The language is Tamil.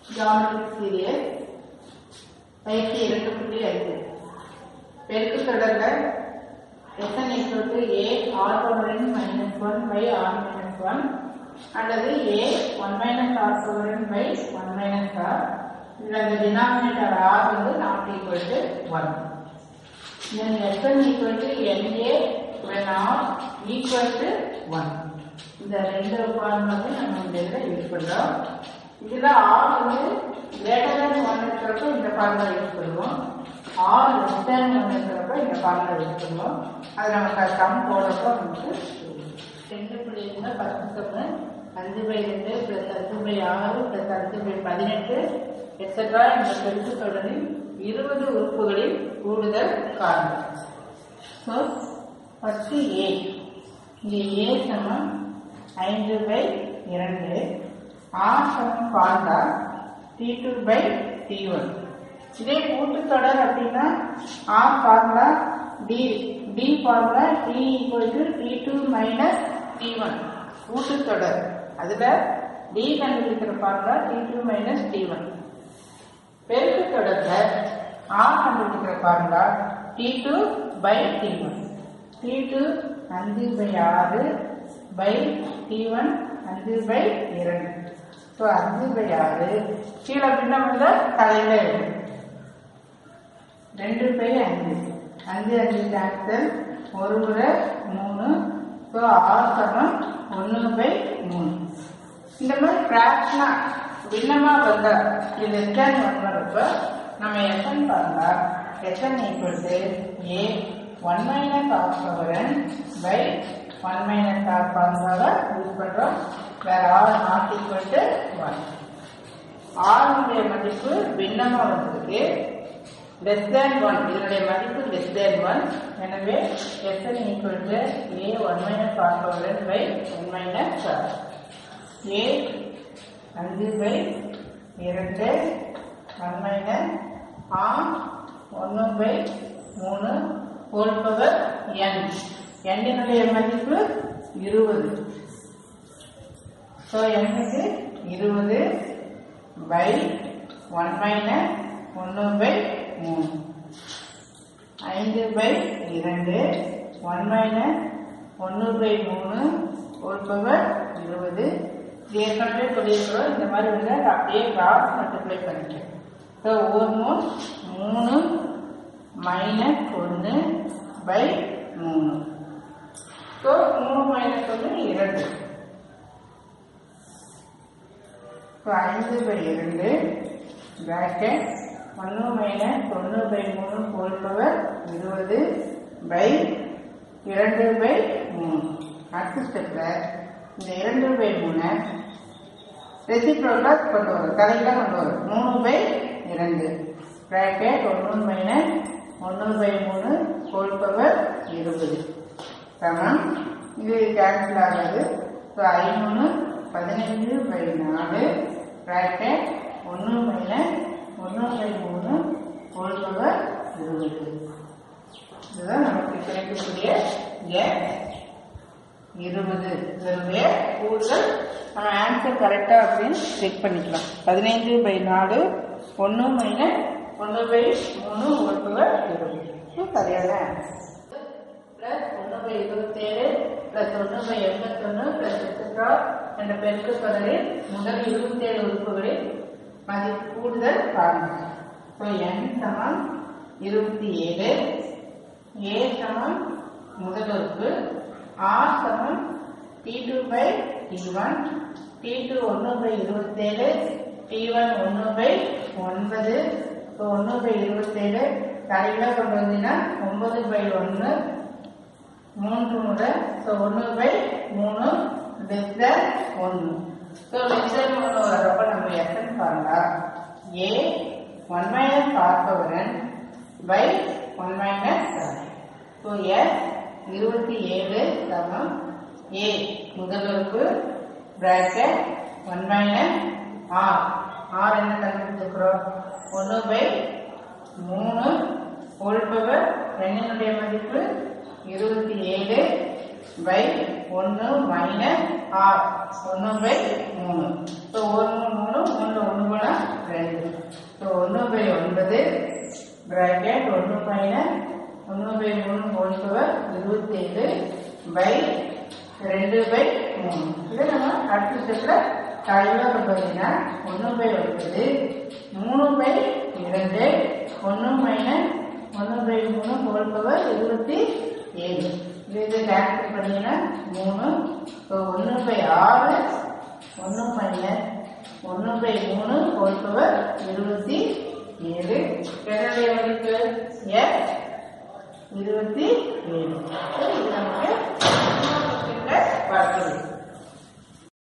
ஜாமெட்ரிக் சீரியஸ் பயிற்சி இரண்டு புள்ளி ஐந்து பெருக்கு தொடர்ல எத்தனை equal to A R power minus one by R minus one அல்லது A one minus R power by one minus R இதில் அந்த டினாமினேட்டர் ஆர் வந்து not equal to one then Sn equal to Na when r equal to 1 இந்த ரெண்டு ஃபார்முலாவை நம்ம இந்த இதில் யூஸ் பண்ணுறோம் இதில் ஆர் வந்து கிரேட்டர் தேன் ஒன் இருக்கிறப்ப இந்த ஃபார்முலா யூஸ் பண்ணுவோம் ஆர் லெஸ் தேன் ஒன் இருக்கிறப்ப இந்த ஃபார்முலா யூஸ் பண்ணுவோம் அது நமக்கு சம் போடுறப்போ நமக்கு ரெண்டு புள்ளி இருந்தால் பத்து சம்மு அஞ்சு பை ரெண்டு ப்ளஸ் அஞ்சு பை ஆறு ப்ளஸ் அஞ்சு பை பதினெட்டு எக்ஸட்ரா இந்த பெருக்கு தொடரில் இருபது உறுப்புகளில் கூடுதல் காரணம் ஸோ ஃபஸ்ட்டு ஏ இங்கே ஏ சமம் ஐந்து பை இரண்டு ஆர் சமம் formula T two by T one இதே கூட்டுத்தொடர் அப்படின்னா R formula T T formula T equal to T two minus T one கூட்டுத்தொடர் அதில் டி கண்டுபிடிக்கிற formula T two minus T one பெருக்கு தொடர்ல ஆர் கண்டுபிடிக்கிற formula T two by T one T two அஞ்சு பை ஆறு பை டி ஒன் அஞ்சு பை இரண்டு ஸோ அஞ்சு பை ஆறு கீழே பின்னம் உள்ள தலையில இருக்கு ரெண்டு பை அஞ்சு அஞ்சு அஞ்சு கேன்சல் ஒரு முறை மூணு ஸோ ஆறு சமம் ஒன்று பை மூணு இந்த மாதிரி ஃப்ராக்ஷனா பின்னமா வந்தா இது லெஸ் தேன் ஒன் வரப்ப நம்ம எத்தன் பார்த்தா எத்தன் equal to A one minus R power by one minus R ஃபார்முலாவை யூஸ் பண்ணுறோம் வேற R not equal to one ஆருடைய மதிப்பு பின்னமா வந்திருக்கு லெஸ் தேன் ஒன் இதனுடைய மதிப்பு லெஸ் தேன் ஒன் எனவே எத்தனை equal to A one minus R power by one minus R A அஞ்சு பை இரண்டு ஒன் மைனஸ் ஆ ஒன்று பை மூணு ஹோல் பவர் என் எண்ணினுடைய மதிப்பு இருபது ஸோ எண்ணுக்கு இருபது பை ஒன் மைனஸ் ஒன்று பை மூணு ஐந்து பை இரண்டு ஒன் மைனஸ் ஒன்று பை மூணு ஹோல் பவர் இருபது இது ஏற்கனவே சொல்லியிருக்கிறோம் இந்த மாதிரி வந்து அப்படியே கிராஸ் மல்டிப்ளை பண்ணிட்டேன் ஸோ ஒன்று மூணு மைனஸ் ஒன்று பை மூணு ஸோ மூணு மைனஸ் ஒன்று இரண்டு ஸோ ஐந்து பை இரண்டு பிராக்கெட் ஒன்று மைனஸ் ஒன்று பை மூணு ஹோல் பவர் இருபது பை இரண்டு பை மூணு அடுத்த ஸ்டெப்பில் இந்த இரண்டு பை மூணு ரெசிப்ரோக்கலாக கொண்டு வரும் தலையில் கொண்டு வரும் மூணு பை இரண்டு ப்ராக்கெட் ஒன்று மைனஸ் ஒன்று பை மூணு ஹோல் பவர் இருபது சமம் இது கேன்சல் ஆகாது ஸோ ஐமூணு பதினஞ்சு பை நாலு ப்ராக்கெட் ஒன்று மைனஸ் ஒன்று பை மூணு ஹோல் பவர் இருபது இதுதான் நமக்கு கிடைக்கக்கூடிய எண் இருபது இதனுடைய கூடுதல் நம்ம ஆன்சர் கரெக்டா அப்படின்னு செக் பண்ணிக்கலாம் பதினைந்து பை நாலு ஒன்று மைனஸ் ஒன்று பை மூணு ஒன்று இருபது சரியான பிளஸ் ஒன்று பை இருபத்தேழு பிளஸ் ஒன்று பை எண்பத்தொன்று பிளஸ் எக்ஸட்ரா என்ற பெருக்கு தொடரில் முதல் இருபத்தேழு உறுப்புகளில் மதிப்பு கூடுதல் காரணம் ஸோ என் சமம் இருபத்தி ஏழு ஏ சமம் முதல் உறுப்பு ஆர் சமம் T two by T one T two ஒன்று பை இருபத்தேழு டி ஒன் ஒன்று பை ஒன்பது ஸோ ஒன்று பை இருபத்தேழு தலையில் கொண்டு வந்தீங்கன்னா ஒன்பது பை ஒன்று மூன்று முறை ஸோ ஒன்று பை மூணு லெஸ் தேன் ஒன்று ஸோ லெஸ் தேன் ஒன்று வர்றப்ப நம்ம எத்தனை பாருங்களா A one minus R power by one minus so S இருபத்தி ஏழு சமம் ஏ முதல் உறுப்பு bracket one minus R R என்ன கண்டுபிடிச்சிருக்கிறோம் ஒன்று பை மூணு ஹோல் பவர் எண்ணினுடைய மதிப்பு இருபத்தி ஏழு பை ஒன்று மைனஸ் ஆர் ஒன்று பை மூணு ஸோ ஒரு மூணு மூணு மூணு ஒன்று போனால் பிராக்கெட் ஒன்று மைனஸ் ஒன்று பை மூணு ஹோல் பவர் இருபத்தி ஏழு பை ரெண்டு பை மூணு இதை நம்ம அடுத்த ஸ்டெப்பில் தலைவர் பார்த்தீங்கன்னா ஒன்று பை ஒன்பது மூணு பை இரண்டு ஒன்று மைனஸ் ஒன்று பை மூணு ஹோல் பவர் இருபத்தி ஏழு இது இதை கேன்சல் பண்ணீங்கன்னா மூணு இப்போ ஒன்று பை ஆறு ஒன்று மைனஸ் ஒன்று பை மூணு ஹோல் பவர் இருபத்தி ஏழு என்னுடைய மதிப்பு எஸ் இருபத்தி ஏழு இது நமக்கு